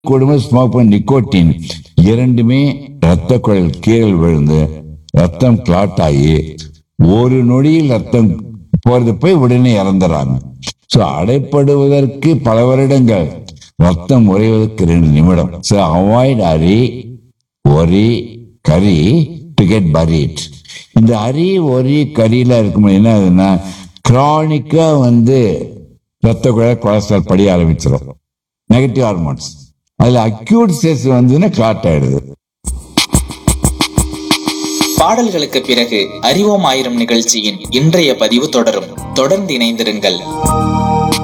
குடும்பம் ஸ்மோக் பண்ண நிக்கோட்டின் இரண்டுமே ரத்த குழல் கீழல் விழுந்து ரத்தம் கிளாட் ஆகி ஒரு நொடியில் ரத்தம் போறது போய் உடனே இறந்துறாங்க சோ அடைப்படுவதற்கு பல வருடங்கள் ரத்தம் உறைவதற்கு ரெண்டு நிமிடம் so avoid hurry worry curry to get பரீட் இந்த அரி ஒரி கரியில இருக்கும்போது என்ன ஆகுதுன்னா கிரானிக்கா வந்து ரத்த குழல் கொலஸ்ட்ரால் படிய ஆரம்பிச்சிடும் நெகட்டிவ் ஹார்மோன்ஸ் அதுல அக்யூட் ஸ்டேஜ் வந்துன்னா கிளாட் ஆயிடுது பாடல்களுக்கு பிறகு அறிவோம் ஆயிரம் நிகழ்ச்சியின் இன்றைய பதிவு தொடரும் தொடர்ந்து இணைந்திருங்கள்